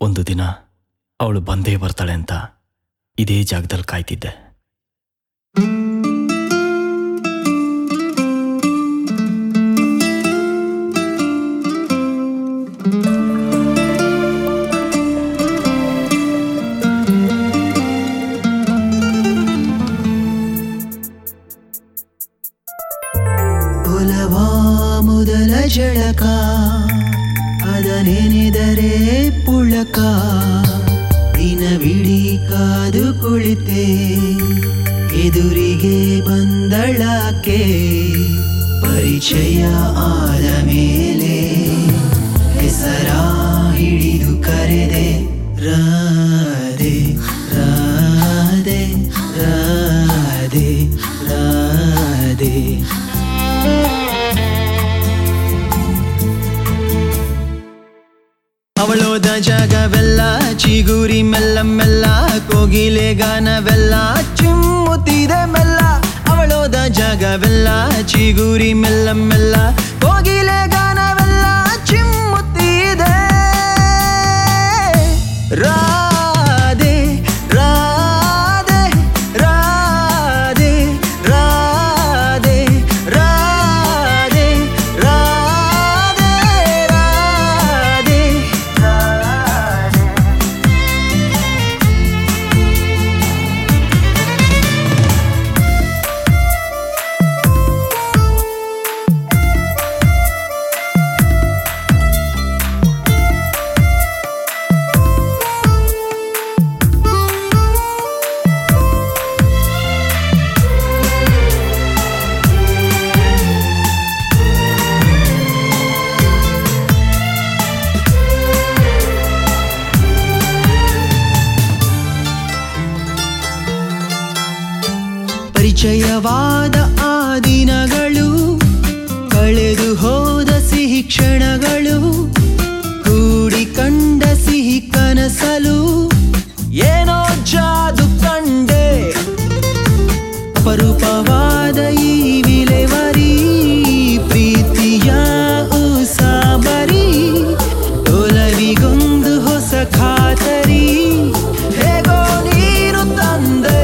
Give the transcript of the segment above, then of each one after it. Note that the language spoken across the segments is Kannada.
ಒಂದು ದಿನ ಅವಳು ಬಂದೇ ಬರ್ತಾಳೆ ಅಂತ ಇದೇ ಜಾಗದಲ್ಲಿ ಕಾಯ್ತಿದ್ದೆ ಒಲವ ಮೊದಲ ಜಳಕ ಅದ ನೆನೆದರೆ ಪುಳಕ ದಿನವಿಡೀ ಕಾದು ಕುಳಿತೆ ಎದುರಿಗೆ ಬಂದಳಕ್ಕೆ ಪರಿಚಯ ಆದ ಮೇಲೆ ಹೆಸರ ಹಿಡಿದು ಕರೆದೆ ರಾಧೆ ರಾಧೆ ರಾಧೆ ರಾಧೆ ಅವಳೋದ ಜಾಗವೆಲ್ಲ ಚಿಗುರಿ ಮೆಲ್ಲ ಮೆಲ್ಲ ಕೋಗಿಲೆ ಗಾನವೆಲ್ಲ ಚಿಮ್ಮುತ್ತಿದೆ ಮೆಲ್ಲ ಅವಳೋದ ಜಾಗವೆಲ್ಲ ಚಿಗುರಿ ಮೆಲ್ಲ ಮೆಲ್ಲ ಕೋಗಿಲೆ ಗಾನವೆಲ್ಲ ಚಿಮ್ಮುತ್ತಿದೆ ರಾಧೆ ರಾಧೆ ರಾಧೆ ರಾಧೆ ರಾಧೆ ರಾಧೆ ರಾಧೆ ಪರಿಚಯವಾದ ಆ ದಿನಗಳು ಕಳೆದು ಹೋದ ಸಿಹಿ ಕ್ಷಣಗಳು ಕೂಡಿ ಕಂಡ ಸಿಹಿ ಕನಸಲು ಏನೋ ಜಾದು ಕಂಡೆ ಅಪರೂಪವಾದ ಈ ವಿಲೆವರಿ ಪ್ರೀತಿಯ ಉಸಾಬರಿ ಒಲವಿಗೊಂದು ಹೊಸ ಖಾತರಿ ಹೇಗೋ ನೀನು ತಂದೆ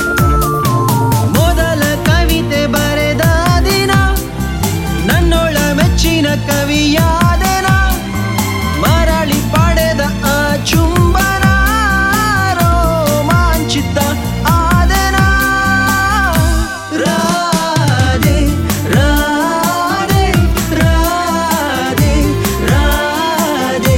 ಮೊದಲ ಕವಿತೆ ಬರೆದ ದಿನ ನನ್ನೊಳ ಮೆಚ್ಚಿನ ಕವಿಯಾದೆನ ಮರಳಿ ಪಡೆದ ಆ ಚುಂಬನ ರೋಮಾಂಚಿತ ಆದೆನ ರಾಧೆ ರಾಧೆ ರಾಧೆ ರಾಧೆ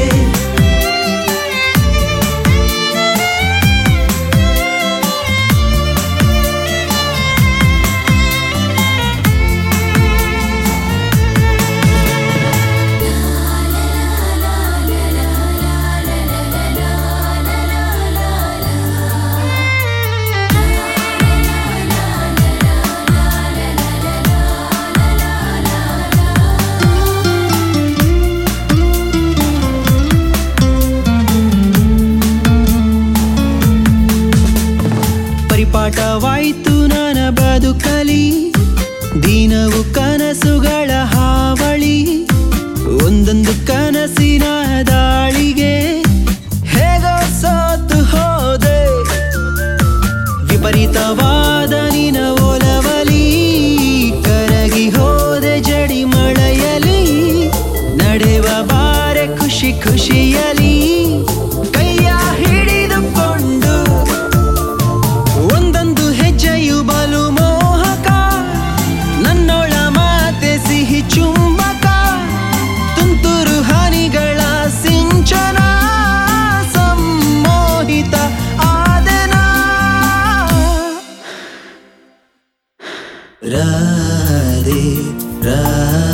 ಪರಿಪಾಠವಾಯ್ತು ನನ್ನ ಬದುಕಲಿ ದಿನವು ಕನಸುಗಳ ಹಾವಳಿ ಒಂದೊಂದು ಕನಸಿನ ದಾಳಿಗೆ ಹೇಗೋ ಸೋತು ಹೋದೆ ವಿಪರೀತವಾದ ನಿನ ಒಲವಲಿ ಕರಗಿ ಹೋದೆ ಜಡಿ ಮಳೆಯಲಿ ನಡೆವ ಬಾರೆ ಖುಷಿ ಖುಷಿಯಲಿ ಕೈಯ ಹಿಡಿದುಕೊಂಡು ಒಂದೊಂದು ಹೆಜ್ಜೆಯು ಬಲು ಮೋಹಕ ನನ್ನೊಳ ಮಾತೆ ಸಿಹಿ ಚುಂಬಕ ತುಂತುರು ಹನಿಗಳ ಸಿಂಚನ ಸಮ್ಮೋಹಿತ ಆದನ ರಾಧೆ ರಾಧೆ